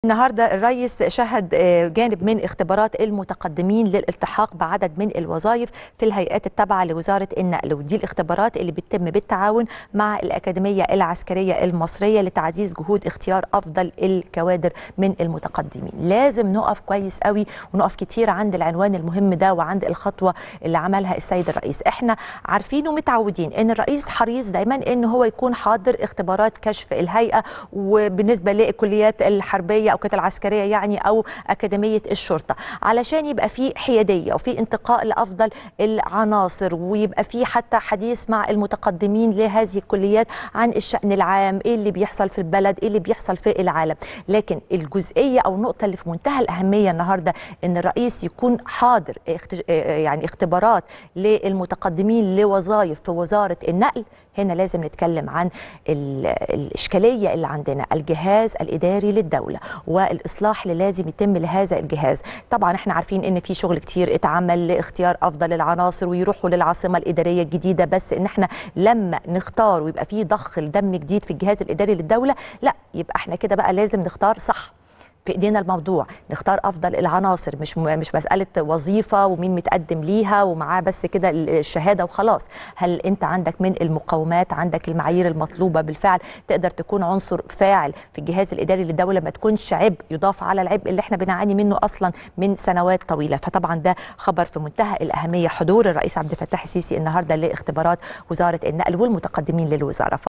النهارده الرئيس شهد جانب من اختبارات المتقدمين للالتحاق بعدد من الوظائف في الهيئات التابعه لوزاره النقل ودي الاختبارات اللي بتتم بالتعاون مع الاكاديميه العسكريه المصريه لتعزيز جهود اختيار افضل الكوادر من المتقدمين لازم نقف كويس قوي ونقف كتير عند العنوان المهم ده وعند الخطوه اللي عملها السيد الرئيس احنا عارفين ومتعودين ان الرئيس حريص دايما ان هو يكون حاضر اختبارات كشف الهيئه وبالنسبه للكليات الحربيه او كانت العسكريه يعني او اكاديميه الشرطه علشان يبقى في حياديه وفي انتقاء لافضل العناصر ويبقى في حتى حديث مع المتقدمين لهذه الكليات عن الشان العام ايه اللي بيحصل في البلد ايه اللي بيحصل في العالم لكن الجزئيه او النقطه اللي في منتهى الاهميه النهارده ان الرئيس يكون حاضر يعني اختبارات للمتقدمين لوظائف في وزاره النقل هنا لازم نتكلم عن الاشكاليه اللي عندنا الجهاز الاداري للدوله والاصلاح اللي لازم يتم لهذا الجهاز طبعا احنا عارفين ان في شغل كتير اتعمل لاختيار افضل العناصر ويروحوا للعاصمه الاداريه الجديده بس ان احنا لما نختار ويبقى في ضخ دم جديد في الجهاز الاداري للدوله لا يبقى احنا كده بقى لازم نختار صح في ايدينا الموضوع نختار افضل العناصر مش مش مساله وظيفه ومين متقدم ليها ومعاه بس كده الشهاده وخلاص هل انت عندك من المقومات عندك المعايير المطلوبه بالفعل تقدر تكون عنصر فاعل في الجهاز الاداري للدوله ما تكونش عبء يضاف على العبء اللي احنا بنعاني منه اصلا من سنوات طويله فطبعا ده خبر في منتهى الاهميه حضور الرئيس عبد الفتاح السيسي النهارده لاختبارات وزاره النقل والمتقدمين للوزاره